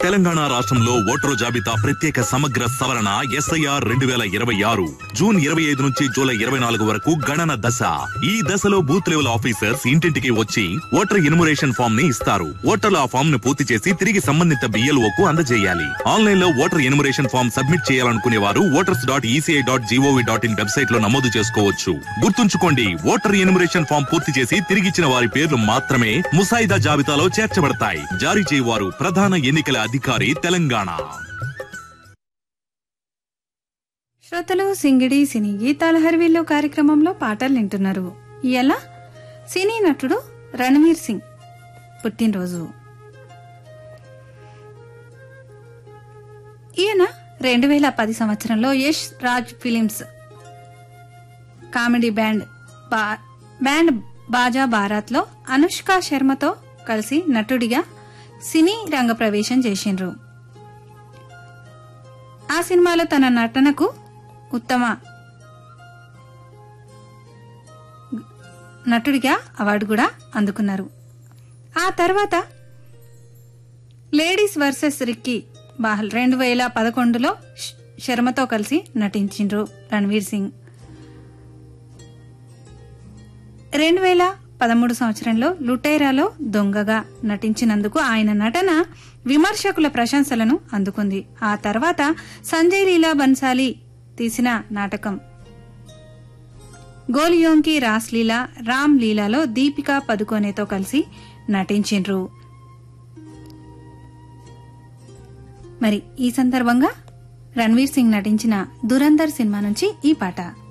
తెలంగాణ రాష్ట్రంలో ఓటరు జాబితా ప్రత్యేక సమగ్ర సవరణ ఎస్ఐఆర్ రెండు వేల ఇరవై ఆరు జూన్ ఇరవై ఐదు నుంచి జూలై ఇరవై నాలుగు వరకు గణన దశ ఈ దశలో బూత్ లెవెల్ ఆఫీసర్స్ ఇంటింటికి వచ్చి ఓటర్ ఎన్యుమరేషన్ ఫామ్ ని ఇస్తారు ఓటర్లు ఆ ఫామ్ ను పూర్తి చేసి తిరిగి సంబంధిత బిఎల్ఓ కు అందజేయాలి ఆన్లైన్ లో ఓటర్ ఎన్యుమరేషన్ ఫామ్ సబ్మిట్ చేయాలనుకునే వారు voters dot ECI dot GOV dot in website లో నమోదు చేసుకోవచ్చు గుర్తుంచుకోండి ఓటర్ ఎన్యుమరేషన్ ఫామ్ పూర్తి చేసి తిరిగిచ్చిన వారి పేర్లు మాత్రమే ముసాయిదా జాబితాలో చేర్చబడతాయి జారీ చేయవారు ప్రధాన ఎన్నికల అధికారి తెలంగాణ శ్రోతలు సింగిడి సినీ గీతాల హరివిల్లు కార్యక్రమంలో పాటలు వింటున్నారు ఇలా సినీ నటుడు రణవీర్ సింగ్ పుట్టినరోజు ఈయన రెండు వేల పది సంవత్సరంలో Yash Raj films comedy band బా బ్యాండ్ బాజా బారాత్లో అనుష్క శర్మతో కలిసి నటుడిగా సినీ రంగ ప్రవేశం చేసిండ్రు ఆ సినిమాలో తన నటనకు ఉత్తమ నటుడిగా అవార్డు కూడా అందుకున్నారు ఆ తర్వాత లేడీస్ వర్సెస్ రిక్కీ బాహల్ రెండు వేల పదకొండులో శ్- శర్మతో కలిసి నటించిండ్రు రణవీర్ సింగ్ రెండు వేల పదమూడు సంవత్సరంలో లుటేరాలో దొంగగా నటించినందుకు ఆయన నటన విమర్శకుల ప్రశంసలను అందుకుంది ఆ తర్వాత సంజయ్ లీలా బన్సాలి తీసిన నాటకం గోలియోంకి రాస్ లీలా రామ్ లీలాలో దీపికా పదుకోనేతో కలిసి నటించిండ్రు మరి ఈ సందర్భంగా రణ్వీర్ సింగ్ నటించిన దురందర్ సినిమా నుంచి ఈ పాట